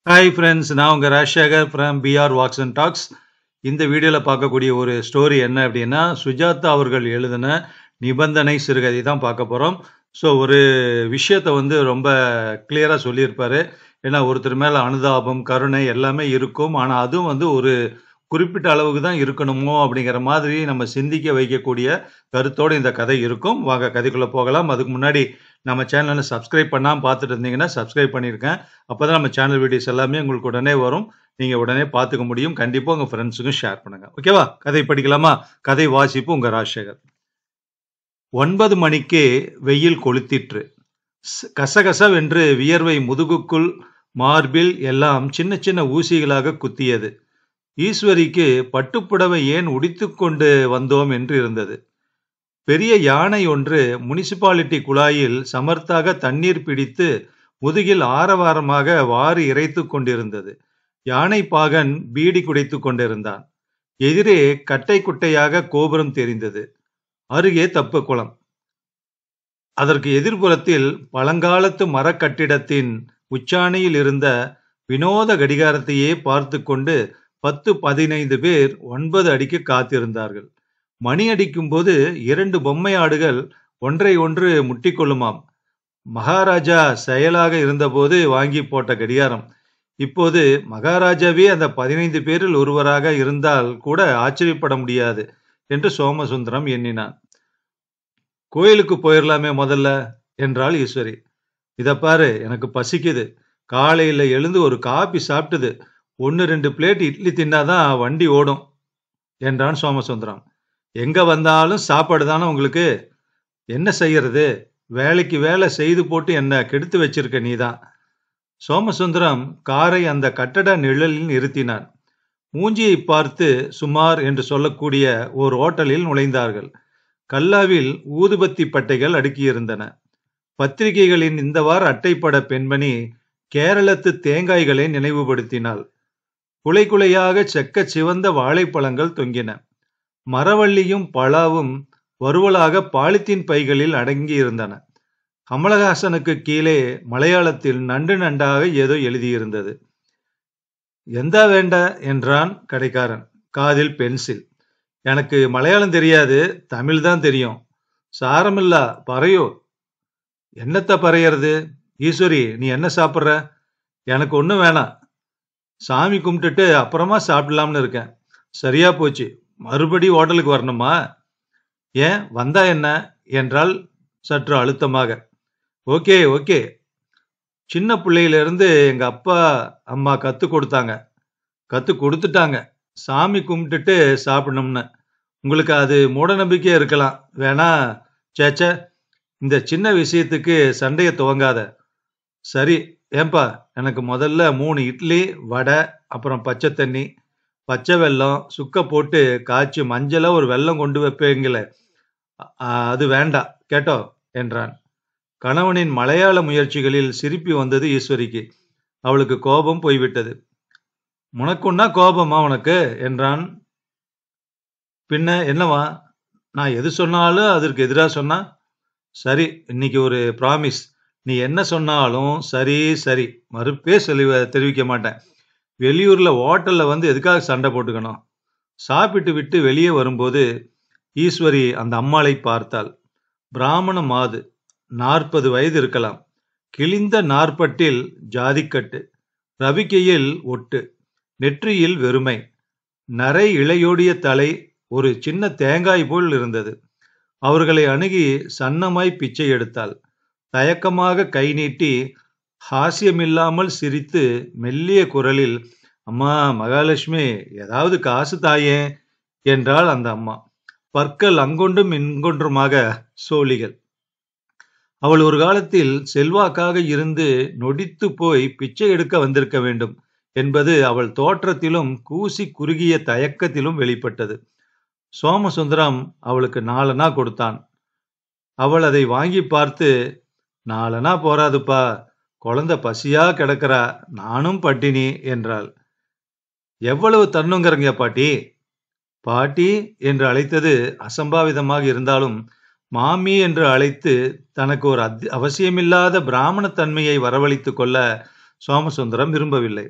hi friends நான் உங்கள் Rajasekar from PR walks and talks இந்த வீடியோவில் பார்க்கக்கூடிய ஒரு ஸ்டோரி என்ன அப்படின்னா சுஜாதா அவர்கள் எழுதின நிபந்தனை சிறுகதை தான் பார்க்க போகிறோம் ஸோ ஒரு விஷயத்தை வந்து ரொம்ப கிளியராக சொல்லியிருப்பாரு ஏன்னா ஒருத்தர் மேலே அனுதாபம் கருணை எல்லாமே இருக்கும் ஆனால் அதுவும் வந்து ஒரு குறிப்பிட்ட அளவுக்கு தான் இருக்கணுமோ அப்படிங்கிற மாதிரி நம்ம சிந்திக்க வைக்கக்கூடிய கருத்தோடு இந்த கதை இருக்கும் வாங்க கதைக்குள்ளே போகலாம் அதுக்கு முன்னாடி நம்ம சேனலை சப்ஸ்கிரைப் பண்ணாமல் பார்த்துட்டு இருந்தீங்கன்னா சப்ஸ்கிரைப் பண்ணியிருக்கேன் அப்போ தான் நம்ம சேனல் வீடியோஸ் எல்லாமே உங்களுக்கு உடனே வரும் நீங்கள் உடனே பார்த்துக்க முடியும் கண்டிப்பாக உங்கள் ஃப்ரெண்ட்ஸுக்கும் ஷேர் பண்ணுங்கள் ஓகேவா கதை படிக்கலாமா கதை வாசிப்பு உங்கள் ராஜசேகர் ஒன்பது மணிக்கே வெயில் கொளுத்திற்று ஸ்- கசகசவென்று வியர்வை முதுகுக்குள் மார்பில் எல்லாம் சின்ன சின்ன ஊசிகளாக குத்தியது ஈஸ்வரிக்கு பட்டுப்புடவை ஏன் உடித்துக்கொண்டு வந்தோம் என்று இருந்தது பெரிய யானை ஒன்று முனிசிபாலிட்டி குழாயில் சமர்த்தாக தண்ணீர் பிடித்து முதுகில் ஆரவாரமாக வாரி இறைத்துக் கொண்டிருந்தது யானை பாகன் பீடி குடைத்துக் கொண்டிருந்தான் எதிரே கட்டை குட்டையாக கோபுரம் தெரிந்தது அருகே தப்பு குளம் அதற்கு எதிர்ப்புறத்தில் பழங்காலத்து மரக்கட்டிடத்தின் உச்சாணியில் இருந்த வினோத கடிகாரத்தையே பார்த்து கொண்டு பத்து பதினைந்து பேர் ஒன்பது அடிக்கு காத்திருந்தார்கள் மணி அடிக்கும்போது இரண்டு பொம்மை ஆடுகள் ஒன்றை ஒன்று முட்டிக்கொள்ளுமாம் மகாராஜா செயலாக இருந்தபோது வாங்கி போட்ட கடிகாரம் இப்போது மகாராஜாவே அந்த பதினைந்து பேரில் ஒருவராக இருந்தால் கூட ஆச்சரியப்பட முடியாது என்று சோமசுந்தரம் எண்ணினான் கோயிலுக்கு போயிடலாமே முதல்ல என்றாள் ஈஸ்வரி இத பாரு எனக்கு பசிக்குது காலையில எழுந்து ஒரு காபி சாப்பிட்டது ஒன்று ரெண்டு பிளேட் இட்லி தின்னாதான் வண்டி ஓடும் என்றான் சோமசுந்தரம் எங்க வந்தாலும் சாப்பாடு தானே உங்களுக்கு என்ன செய்யறது வேலைக்கு வேலை செய்து போட்டு என்ன கெடுத்து வச்சிருக்க நீதான் சோமசுந்தரம் காரை அந்த கட்டட நிழலில் நிறுத்தினான் மூஞ்சியை பார்த்து சுமார் என்று சொல்லக்கூடிய ஓர் ஓட்டலில் நுழைந்தார்கள் கல்லாவில் ஊதுபத்தி பட்டைகள் அடுக்கியிருந்தன பத்திரிகைகளின் இந்த வார அட்டைப்பட பெண்மணி கேரளத்து தேங்காய்களை நினைவுபடுத்தினாள் குலை குலையாக செக்கச் சிவந்த வாழைப்பழங்கள் தொங்கின மரவள்ளியும் பலாவும் வறுவலாக பாலித்தீன் பைகளில் அடங்கியிருந்தன கமலஹாசனுக்கு கீழே மலையாளத்தில் நண்டு நண்டாக ஏதோ எழுதியிருந்தது எந்த வேண்ட என்றான் கடைக்காரன் காதில் பென்சில் எனக்கு மலையாளம் தெரியாது தமிழ் தான் தெரியும் சாரமில்லா பறையோ என்னத்த பறையறது ஈஸ்வரி நீ என்ன சாப்பிட்ற எனக்கு ஒன்றும் வேணாம் சாமி கும்பிட்டுட்டு அப்புறமா சாப்பிடலாம்னு இருக்கேன் சரியா போச்சு மறுபடி ஹோட்டலுக்கு வரணுமா ஏன் வந்தா என்ன என்றால் சற்று அழுத்தமாக ஓகே ஓகே சின்ன பிள்ளையில இருந்து எங்க அப்பா அம்மா கத்து கொடுத்தாங்க கத்து கொடுத்துட்டாங்க சாமி கும்பிட்டுட்டு சாப்பிடணும்னு உங்களுக்கு அது மூட நம்பிக்கையா இருக்கலாம் வேணா சேச்சே இந்த சின்ன விஷயத்துக்கு சண்டைய துவங்காத சரி ஏன்பா எனக்கு முதல்ல மூணு இட்லி வடை அப்புறம் பச்சை தண்ணி பச்சை வெல்லம் சுக்க போட்டு காய்ச்சி மஞ்சளா ஒரு வெல்லம் கொண்டு வைப்பீங்களே அ- அது வேண்டாம் கேட்டோ என்றான் கணவனின் மலையாள முயற்சிகளில் சிரிப்பி வந்தது ஈஸ்வரிக்கு அவளுக்கு கோபம் போய்விட்டது உனக்குன்னா கோபமா உனக்கு என்றான் பின்ன என்னவா நான் எது சொன்னாலும் அதற்கு எதிராக சொன்னா சரி இன்னைக்கு ஒரு ப்ராமிஸ் நீ என்ன சொன்னாலும் சரி சரி மறுப்பே சொல்லி தெரிவிக்க மாட்டேன் வெளியூர்ல ஹோட்டல்ல வந்து எதுக்காக சண்டை போட்டுக்கணும் சாப்பிட்டு விட்டு வெளியே வரும்போது ஈஸ்வரி அந்த அம்மாளை பார்த்தாள் பிராமண மாது நாற்பது வயது இருக்கலாம் கிழிந்த நாற்பட்டில் ஜாதிக்கட்டு ரவிக்கையில் ஒட்டு நெற்றியில் வெறுமை நரை இழையோடிய தலை ஒரு சின்ன தேங்காய் போல் இருந்தது அவர்களை அணுகி சன்னமாய் பிச்சை எடுத்தாள் தயக்கமாக கை நீட்டி ஹாஸ்யமில்லாமல் சிரித்து மெல்லிய குரலில் அம்மா மகாலட்சுமி ஏதாவது காசு தாயே என்றாள் அந்த அம்மா பற்கள் அங்கொன்றும் இங்கொன்றுமாக சோழிகள் அவள் ஒரு காலத்தில் செல்வாக்காக இருந்து நொடித்து போய் பிச்சை எடுக்க வந்திருக்க வேண்டும் என்பது அவள் தோற்றத்திலும் கூசி குறுகிய தயக்கத்திலும் வெளிப்பட்டது சோமசுந்தரம் அவளுக்கு நாலனா கொடுத்தான் அவள் அதை வாங்கி பார்த்து நாலனா போராதுப்பா குழந்தை பசியா கிடக்கிறா நானும் பட்டினி என்றாள் எவ்வளவு தரணுங்கிறங்க பாட்டி பாட்டி என்று அழைத்தது அசம்பாவிதமாக இருந்தாலும் மாமி என்று அழைத்து தனக்கு ஒரு அத் அவசியமில்லாத பிராமணத்தன்மையை வரவழைத்துக் கொள்ள சோமசுந்தரம் விரும்பவில்லை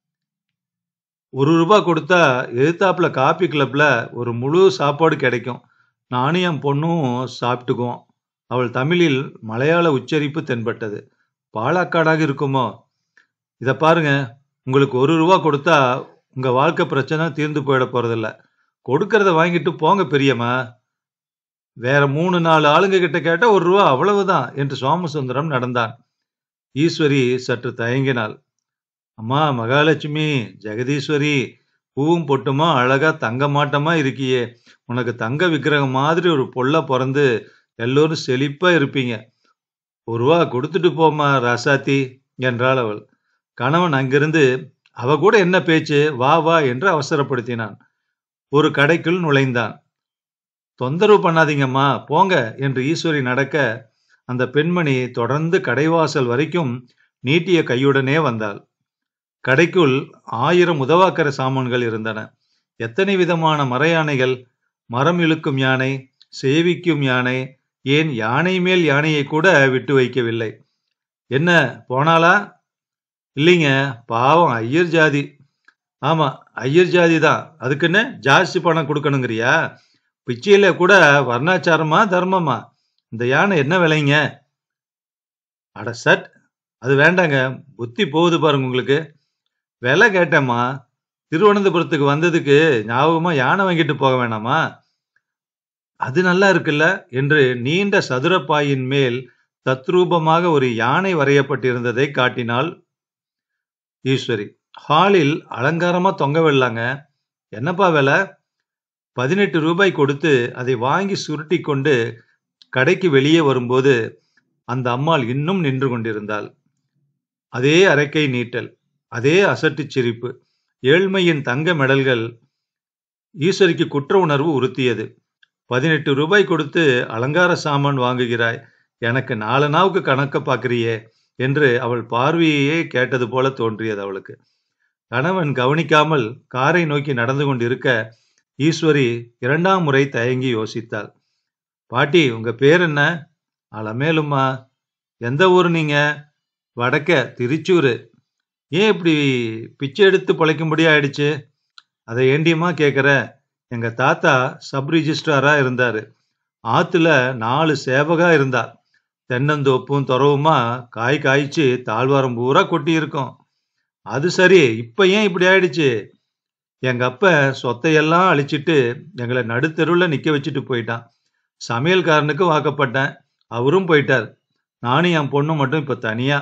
ஒரு ரூபா கொடுத்தா எதிர்த்தாப்புல காபி கிளப்ல ஒரு முழு சாப்பாடு கிடைக்கும் நானும் என் பொண்ணும் சாப்பிட்டுக்குவோம் அவள் தமிழில் மலையாள உச்சரிப்பு தென்பட்டது பாலக்காடாக இருக்குமோ இத பாருங்க உங்களுக்கு ஒரு ரூபா கொடுத்தா உங்க வாழ்க்கை பிரச்சனை தீர்ந்து போயிட போறதில்ல கொடுக்கறத வாங்கிட்டு போங்க பெரியம்மா வேற மூணு நாலு ஆளுங்க கிட்ட கேட்டா ஒரு ரூபா அவ்வளவுதான் என்று சோமசுந்தரம் நடந்தான் ஈஸ்வரி சற்று தயங்கினாள் அம்மா மகாலட்சுமி ஜெகதீஸ்வரி பூவும் பொட்டுமா அழகா தங்க மாட்டமா இருக்கியே உனக்கு தங்க விக்கிரகம் மாதிரி ஒரு பொல்ல பிறந்து எல்லோரும் செழிப்பா இருப்பீங்க ஒரு ரூபா கொடுத்துட்டு போமா ராசாத்தி என்றாள் அவள் கணவன் அங்கிருந்து அவ கூட என்ன பேச்சு வா வா என்று அவசரப்படுத்தினான் ஒரு கடைக்குள் நுழைந்தான் தொந்தரவு பண்ணாதீங்கம்மா போங்க என்று ஈஸ்வரி நடக்க அந்த பெண்மணி தொடர்ந்து கடைவாசல் வரைக்கும் நீட்டிய கையுடனே வந்தாள் கடைக்குள் ஆயிரம் உதவாக்கர சாமான்கள் இருந்தன எத்தனை விதமான மர யானைகள் மரம் இழுக்கும் யானை சேவிக்கும் யானை ஏன் யானை மேல் யானையை கூட விட்டு வைக்கவில்லை என்ன போனாளா இல்லைங்க பாவம் ஐயர் ஜாதி ஆமா ஐயர் ஜாதி தான் அதுக்குன்னு ஜாஸ்தி பணம் கொடுக்கணுங்கிறியா பிச்சையில கூட வர்ணாச்சாரமா தர்மமா இந்த யானை என்ன விலைங்க அட சட் அது வேண்டாங்க புத்தி போகுது பாருங்க உங்களுக்கு விலை கேட்டேம்மா திருவனந்தபுரத்துக்கு வந்ததுக்கு ஞாபகமா யானை வாங்கிட்டு போக வேணாமா அது நல்லா இருக்குல்ல என்று நீண்ட சதுரப்பாயின் மேல் தத்ரூபமாக ஒரு யானை வரையப்பட்டிருந்ததை காட்டினாள் ஈஸ்வரி ஹாலில் அலங்காரமா தொங்க விடலாங்க என்னப்பா விலை பதினெட்டு ரூபாய் கொடுத்து அதை வாங்கி சுருட்டி கொண்டு கடைக்கு வெளியே வரும்போது அந்த அம்மாள் இன்னும் நின்று கொண்டிருந்தாள் அதே அரைக்கை நீட்டல் அதே அசட்டுச் சிரிப்பு ஏழ்மையின் தங்க மெடல்கள் ஈஸ்வரிக்கு குற்ற உணர்வு உறுத்தியது பதினெட்டு ரூபாய் கொடுத்து அலங்கார சாமான் வாங்குகிறாய் எனக்கு நாலு நாவுக்கு கணக்க பார்க்கிறியே என்று அவள் பார்வையே கேட்டது போல தோன்றியது அவளுக்கு கணவன் கவனிக்காமல் காரை நோக்கி நடந்து கொண்டிருக்க ஈஸ்வரி இரண்டாம் முறை தயங்கி யோசித்தாள் பாட்டி உங்க பேர் என்ன அலமேலும்மா எந்த ஊர் நீங்க வடக்க திருச்சூர் ஏன் இப்படி பிச்சை எடுத்து பிழைக்கும்படி ஆயிடுச்சு அதை ஏண்டியமா கேட்குற எங்க தாத்தா சப் ரிஜிஸ்ட்ராரா இருந்தாரு ஆத்துல நாலு சேவகா இருந்தா தென்னந்தோப்பும் துறவுமா காய் காய்ச்சி தாழ்வாரம் பூரா கொட்டி இருக்கும் அது சரி இப்ப ஏன் இப்படி ஆயிடுச்சு எங்க அப்ப சொத்தையெல்லாம் அழிச்சிட்டு எங்களை நடுத்தெருவில் நிக்க வச்சுட்டு போயிட்டான் சமையல்காரனுக்கு வாக்கப்பட்டேன் அவரும் போயிட்டார் நானும் என் பொண்ணு மட்டும் இப்ப தனியா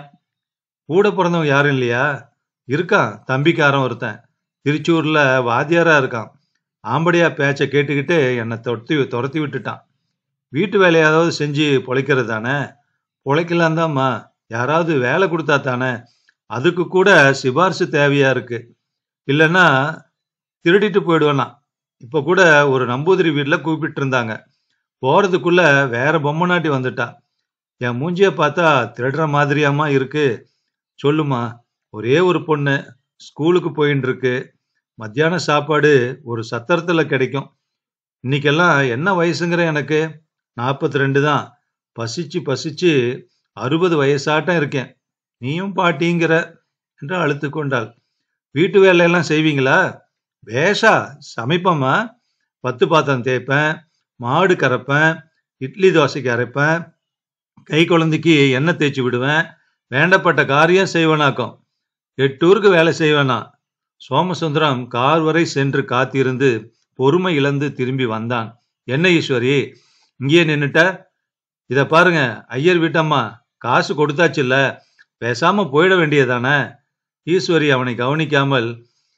கூட பிறந்தவங்க யாரும் இல்லையா இருக்கான் தம்பிக்காரன் ஒருத்தன் திருச்சூர்ல வாத்தியாரா இருக்கான் ஆம்படியா பேச்சை கேட்டுக்கிட்டு என்னை துரத்தி துரத்தி விட்டுட்டான் வீட்டு வேலையாவது செஞ்சு பொழைக்கிறது தானே பொழைக்கலாம் தான்மா யாராவது வேலை கொடுத்தா தானே அதுக்கு கூட சிபாரிசு தேவையா இருக்கு இல்லைன்னா திருடிட்டு போயிடுவேனா இப்ப கூட ஒரு நம்பூதிரி வீட்டுல கூப்பிட்டு இருந்தாங்க போறதுக்குள்ள வேற பொம்மை நாட்டி வந்துட்டா என் மூஞ்சிய பார்த்தா திருடுற மாதிரியாமா இருக்கு சொல்லுமா ஒரே ஒரு பொண்ணு ஸ்கூலுக்கு போயின்னு இருக்கு மத்தியான சாப்பாடு ஒரு சத்திரத்துல கிடைக்கும் இன்னைக்கெல்லாம் என்ன வயசுங்கிற எனக்கு நாற்பத்தி ரெண்டு தான் பசிச்சு பசிச்சு அறுபது வயசாட்டம் இருக்கேன் நீயும் பாட்டிங்கிற என்று அழுத்து கொண்டாள் வீட்டு வேலையெல்லாம் செய்வீங்களா பேஷா சமைப்பம்மா பத்து பாத்திரம் தேய்ப்பேன் மாடு கறப்பேன் இட்லி தோசைக்கு அரைப்பேன் கை குழந்தைக்கு எண்ணெய் தேய்ச்சி விடுவேன் வேண்டப்பட்ட காரியம் செய்வனாக்கும் எட்டு ஊருக்கு வேலை செய்வேனா சோமசுந்தரம் கார் வரை சென்று காத்திருந்து பொறுமை இழந்து திரும்பி வந்தான் என்ன ஈஸ்வரி இங்கேயே நின்னுட்ட இத பாருங்க ஐயர் வீட்டம்மா காசு கொடுத்தாச்சுல்ல பேசாம போயிட வேண்டியதானே ஈஸ்வரி அவனை கவனிக்காமல்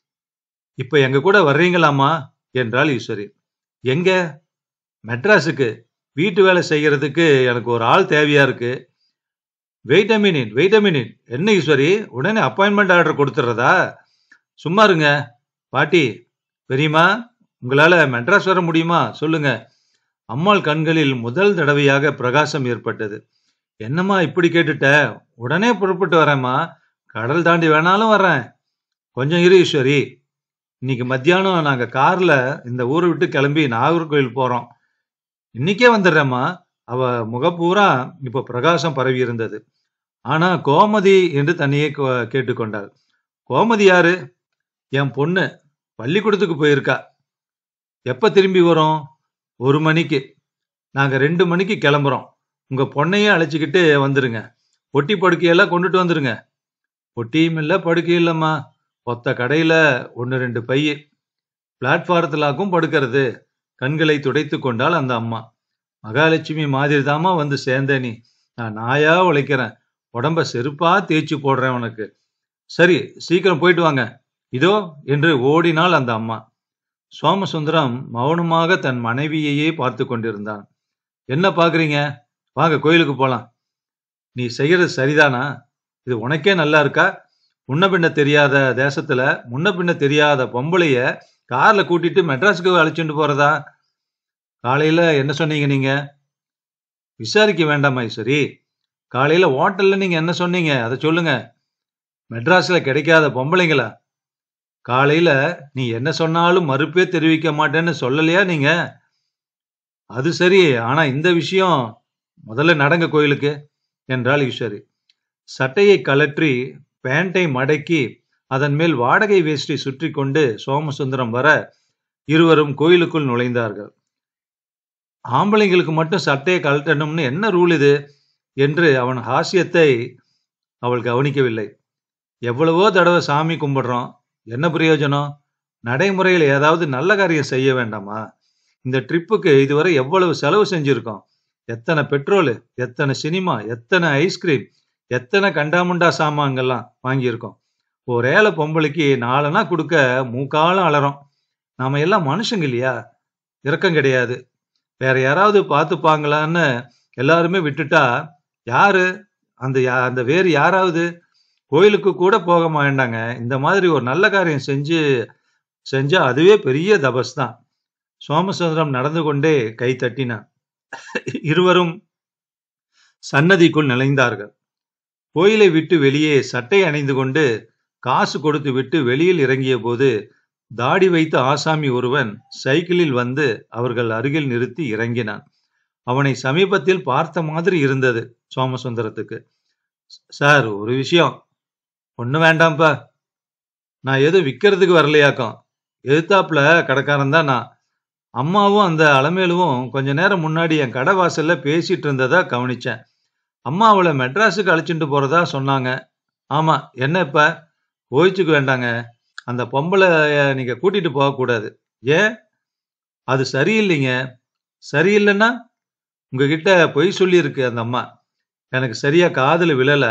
இப்ப எங்க கூட வர்றீங்களாமா என்றாள் ஈஸ்வரி எங்க மெட்ராஸுக்கு வீட்டு வேலை செய்யறதுக்கு எனக்கு ஒரு ஆள் தேவையா இருக்கு wait a minute wait a minute என்ன ஈஸ்வரி உடனே அப்பாயின்மெண்ட் ஆர்டர் கொடுத்துட்றதா சும்மா இருங்க பாட்டி பெரியம்மா உங்களால மெட்ராஸ் வர முடியுமா சொல்லுங்க அம்மாள் கண்களில் முதல் தடவையாக பிரகாசம் ஏற்பட்டது என்னம்மா இப்படி கேட்டுட்ட உடனே புறப்பட்டு வரேம்மா கடல் தாண்டி வேணாலும் வர்றேன் கொஞ்சம் இரு ஈஸ்வரி இன்னைக்கு மத்தியானம் நாங்க கார்ல இந்த ஊரை விட்டு கிளம்பி நாகர்கோவில் போறோம் இன்னைக்கே வந்துடுறேம்மா அவ முகப்பூரா இப்ப பிரகாசம் பரவி இருந்தது ஆனா கோமதி என்று தன்னையே கோ- கேட்டுக்கொண்டாள் கோமதி யாரு என் பொண்ணு பள்ளிக்கூடத்துக்கு போயிருக்கா எப்ப திரும்பி வரும் ஒரு மணிக்கு நாங்க ரெண்டு மணிக்கு கிளம்புறோம் உங்க பொண்ணையும் அழைச்சிக்கிட்டு வந்துருங்க பொட்டி படுக்கையெல்லாம் கொண்டுட்டு வந்துருங்க பொட்டியும் இல்ல படுக்கையும் இல்லம்மா ஒத்த கடையில ஒன்னு ரெண்டு பைய பிளாட்பாரத்திலாக்கும் படுக்கிறது கண்களை துடைத்து கொண்டாள் அந்த அம்மா மகாலட்சுமி மாதிரி தாமா வந்து சேர்ந்த நீ நான் நாயா உழைக்கிறேன் உடம்ப செருப்பா தேய்ச்சி போடுறேன் உனக்கு சரி சீக்கிரம் போயிட்டு வாங்க இதோ என்று ஓடினாள் அந்த அம்மா சோமசுந்தரம் மௌனமாக தன் மனைவியையே பார்த்து கொண்டிருந்தான் என்ன பாக்குறீங்க வாங்க கோயிலுக்கு போலாம் நீ செய்யறது சரிதானா இது உனக்கே நல்லா இருக்கா முன்ன பின்ன தெரியாத தேசத்துல முன்ன பின்ன தெரியாத பொம்பளைய கார்ல கூட்டிட்டு மெட்ராஸுக்கு அழைச்சிட்டு போறதா காலையில என்ன சொன்னீங்க நீங்க விசாரிக்க வேண்டாமா ஈஸ்வரி காலையில ஹோட்டல்ல நீங்க என்ன சொன்னீங்க அதை சொல்லுங்க மெட்ராஸ்ல கிடைக்காத பொம்பளைங்களா காலையில நீ என்ன சொன்னாலும் மறுப்பே தெரிவிக்க மாட்டேன்னு சொல்லலையா நீங்க அது சரி ஆனா இந்த விஷயம் முதல்ல நடங்க கோயிலுக்கு என்றாள் ஈஸ்வரி சட்டையை கழற்றி பேண்டை மடக்கி அதன் மேல் வாடகை வேஷ்டி சுற்றி கொண்டு சோமசுந்தரம் வர இருவரும் கோயிலுக்குள் நுழைந்தார்கள் ஆம்பளைங்களுக்கு மட்டும் சட்டையை கழட்டணும்னு என்ன ரூல் இது என்று அவன் ஹாஸ்யத்தை அவள் கவனிக்கவில்லை எவ்வளவோ தடவை சாமி கும்பிடுறோம் என்ன பிரயோஜனம் நடைமுறையில் ஏதாவது நல்ல காரியம் செய்ய வேண்டாமா இந்த ட்ரிப்புக்கு இதுவரை எவ்வளவு செலவு செஞ்சிருக்கோம் எத்தனை பெட்ரோலு எத்தனை சினிமா எத்தனை ஐஸ்கிரீம் எத்தனை கண்டாமுண்டா சாமான்கள்லாம் வாங்கியிருக்கோம் ஒரு ஏழை பொம்பளைக்கு நாலனா கொடுக்க மூக்காலம் அலறோம் நாம எல்லாம் மனுஷங்க இல்லையா இரக்கம் கிடையாது வேற யாராவது பார்த்துப்பாங்களான்னு எல்லாருமே விட்டுட்டா யாரு அந்த யா- அந்த வேறு யாராவது கோயிலுக்கு கூட போக மாட்டாங்க இந்த மாதிரி ஒரு நல்ல காரியம் செஞ்சு செஞ்சா அதுவே பெரிய தபஸ் தான் சோமசுந்தரம் நடந்து கொண்டே கை தட்டினான் இருவரும் சன்னதிக்குள் நுழைந்தார்கள் கோயிலை விட்டு வெளியே சட்டை அணிந்து கொண்டு காசு கொடுத்து விட்டு வெளியில் இறங்கிய போது தாடி வைத்த ஆசாமி ஒருவன் சைக்கிளில் வந்து அவர்கள் அருகில் நிறுத்தி இறங்கினான் அவனை சமீபத்தில் பார்த்த மாதிரி இருந்தது சோமசுந்தரத்துக்கு சார் ஒரு விஷயம் ஒண்ணு வேண்டாம்ப்பா நான் எதுவும் விக்கிறதுக்கு வரலையாக்கம் எதிர்த்தாப்புல கடைக்காரன் தான் நான் அம்மாவும் அந்த அலமேலுவும் கொஞ்ச நேரம் முன்னாடி என் கடை வாசல்ல பேசிட்டு இருந்ததா கவனிச்சேன் அம்மா அவளை மெட்ராஸுக்கு அழைச்சிட்டு போறதா சொன்னாங்க ஆமா என்ன இப்ப கோயிச்சுக்கு வேண்டாங்க அந்த பொம்பளை நீங்க கூட்டிட்டு போக கூடாது ஏன் அது சரியில்லைங்க சரியில்லைன்னா உங்ககிட்ட பொய் சொல்லியிருக்கு அந்த அம்மா எனக்கு சரியா காதுல விழல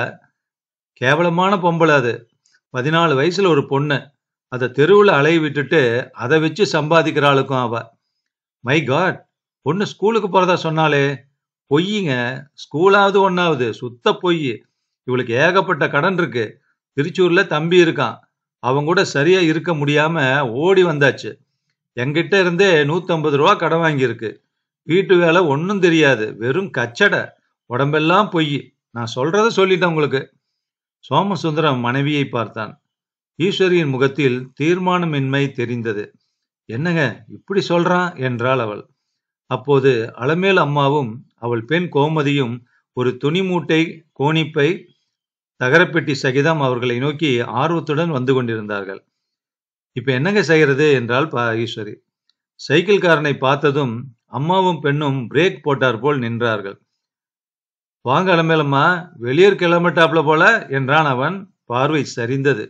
கேவலமான பொம்பளை அது பதினாலு வயசுல ஒரு பொண்ணு அதை தெருவுல அலைய விட்டுட்டு அதை வச்சு சம்பாதிக்கிறாளுக்கும் அவ மை காட் பொண்ணு ஸ்கூலுக்கு போறதா சொன்னாலே பொய்யுங்க ஸ்கூலாவது ஒன்னாவது சுத்த பொய் இவளுக்கு ஏகப்பட்ட கடன் இருக்கு திருச்சூர்ல தம்பி இருக்கான் அவன் கூட சரியா இருக்க முடியாம ஓடி வந்தாச்சு என்கிட்ட இருந்தே 150 ரூபா கடன் வாங்கியிருக்கு வீட்டு வேலை ஒன்றும் தெரியாது வெறும் கச்சடை உடம்பெல்லாம் பொய் நான் சொல்றத சொல்லிட்டேன் உங்களுக்கு சோமசுந்தரம் மனைவியை பார்த்தான் ஈஸ்வரியின் முகத்தில் தீர்மானமின்மை தெரிந்தது என்னங்க இப்படி சொல்றான் என்றாள் அவள் அப்போது அலமேல் அம்மாவும் அவள் பெண் கோமதியும் ஒரு துணி மூட்டை கோணிப்பை தகரப்பெட்டி சகிதம் அவர்களை நோக்கி ஆர்வத்துடன் வந்து கொண்டிருந்தார்கள் இப்ப என்னங்க செய்யறது என்றாள் பா ஈஸ்வரி சைக்கிள்காரனை பார்த்ததும் அம்மாவும் பெண்ணும் பிரேக் போட்டார் போல் நின்றார்கள் வாங்க அலமேலம்மா வெளியூர் கிளம்பிட்டாப்ல போல என்றான் அவன் பார்வை சரிந்தது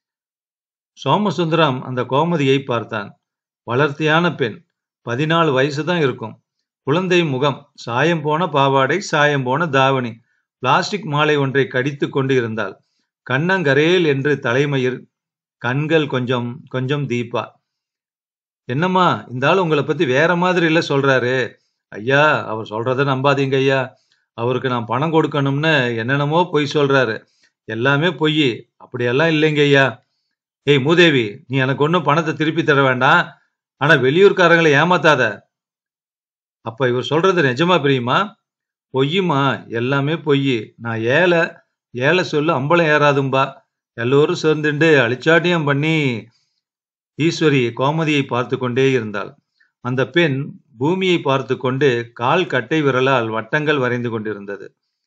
சோமசுந்தரம் அந்த கோமதியை பார்த்தான் வளர்த்தியான பெண் பதினாலு வயசு தான் இருக்கும் குழந்தை முகம் சாயம் போன பாவாடை சாயம் போன தாவணி பிளாஸ்டிக் மாலை ஒன்றை கடித்து கொண்டு இருந்தாள் கண்ணங்கரேல் என்று தலைமயிர் கண்கள் கொஞ்சம் கொஞ்சம் தீபா என்னம்மா இந்த ஆள் உங்களை பத்தி வேற மாதிரி இல்ல சொல்றாரு ஐயா அவர் சொல்றத நம்பாதீங்க ஐயா அவருக்கு நான் பணம் கொடுக்கணும்னு என்னென்னமோ பொய் சொல்றாரு எல்லாமே பொய் அப்படியெல்லாம் இல்லைங்க ஐயா ஏய் மூதேவி நீ எனக்கு ஒன்றும் பணத்தை திருப்பி தர வேண்டாம் ஆனா வெளியூர்காரங்களை ஏமாத்தாத அப்ப இவர் சொல்றது நிஜமா பிரியுமா பொய்யுமா எல்லாமே பொய் நான் ஏழை ஏழை சொல்லு அம்பலம் ஏறாதும்பா எல்லோரும் சேர்ந்துண்டு அழிச்சாட்டியம் பண்ணி ஈஸ்வரி கோமதியை பார்த்து கொண்டே இருந்தாள் அந்த பெண் பூமியை பார்த்து கொண்டு கால் கட்டை விரலால் வட்டங்கள் வரைந்து கொண்டிருந்தது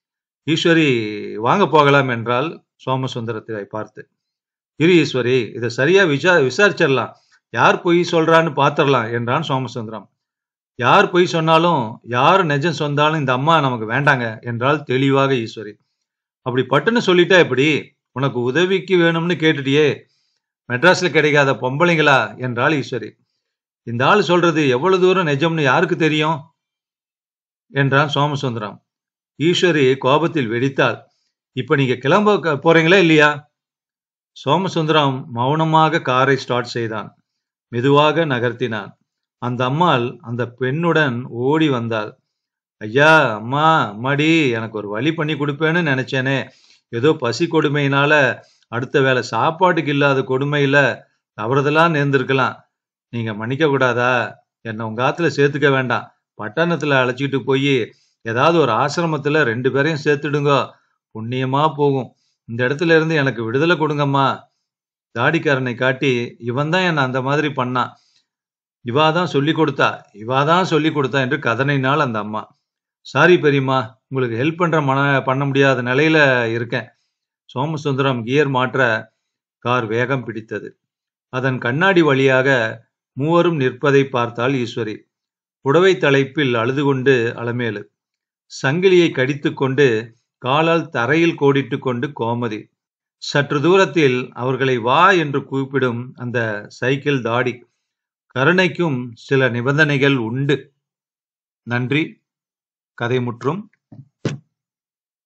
ஈஸ்வரி வாங்க போகலாம் என்றால் சோமசுந்தரத்தை பார்த்து இரு ஈஸ்வரி இதை சரியா விசா விசாரிச்சிடலாம் யார் பொய் சொல்றான்னு பாத்திரலாம் என்றான் சோமசுந்தரம் யார் பொய் சொன்னாலும் யார் நெஜம் சொன்னாலும் இந்த அம்மா நமக்கு வேண்டாங்க என்றால் தெளிவாக ஈஸ்வரி அப்படி பட்டுன்னு சொல்லிட்டா எப்படி உனக்கு உதவிக்கு வேணும்னு கேட்டுட்டியே மெட்ராஸ்ல கிடைக்காத பொம்பளைங்களா என்றாள் ஈஸ்வரி இந்த ஆள் சொல்றது எவ்வளவு தூரம் நிஜம்னு யாருக்கு தெரியும் என்றான் சோமசுந்தரம் ஈஸ்வரி கோபத்தில் வெடித்தாள் இப்ப நீங்க கிளம்ப க- போறீங்களா இல்லையா சோமசுந்தரம் மௌனமாக காரை ஸ்டார்ட் செய்தான் மெதுவாக நகர்த்தினான் அந்த அம்மாள் அந்த பெண்ணுடன் ஓடி வந்தாள் ஐயா அம்மா அம்மாடி எனக்கு ஒரு வழி பண்ணி கொடுப்பேன்னு நினைச்சேனே ஏதோ பசி கொடுமையினால அடுத்த வேளை சாப்பாட்டுக்கு இல்லாத கொடுமையில தவறுதெல்லாம் நேர்ந்திருக்கலாம் நீங்க மன்னிக்க கூடாதா என்னை உங்க ஆத்துல சேர்த்துக்க வேண்டாம் பட்டணத்துல அழைச்சிட்டு போய் ஏதாவது ஒரு ஆசிரமத்துல ரெண்டு பேரையும் சேர்த்துடுங்க புண்ணியமா போகும் இந்த இடத்துல இருந்து எனக்கு விடுதலை கொடுங்கம்மா தாடிக்காரனை காட்டி இவன் தான் என்னை அந்த மாதிரி பண்ணான் இவா தான் சொல்லி கொடுத்தா இவா தான் சொல்லி கொடுத்தா என்று கதனைனாள் அந்த அம்மா சாரி பெரியம்மா உங்களுக்கு ஹெல்ப் பண்ற மன பண்ண முடியாத நிலையில இருக்கேன் சோமசுந்தரம் கியர் மாற்ற கார் வேகம் பிடித்தது அதன் கண்ணாடி வழியாக மூவரும் நிற்பதை பார்த்தாள் ஈஸ்வரி புடவை தலைப்பில் அழுது கொண்டு அலமேலு சங்கிலியை கடித்துக்கொண்டு காலால் தரையில் கோடிட்டுக் கொண்டு கோமதி சற்று தூரத்தில் அவர்களை வா என்று கூப்பிடும் அந்த சைக்கிள் தாடி கருணைக்கும் சில நிபந்தனைகள் உண்டு நன்றி கதை முற்றும்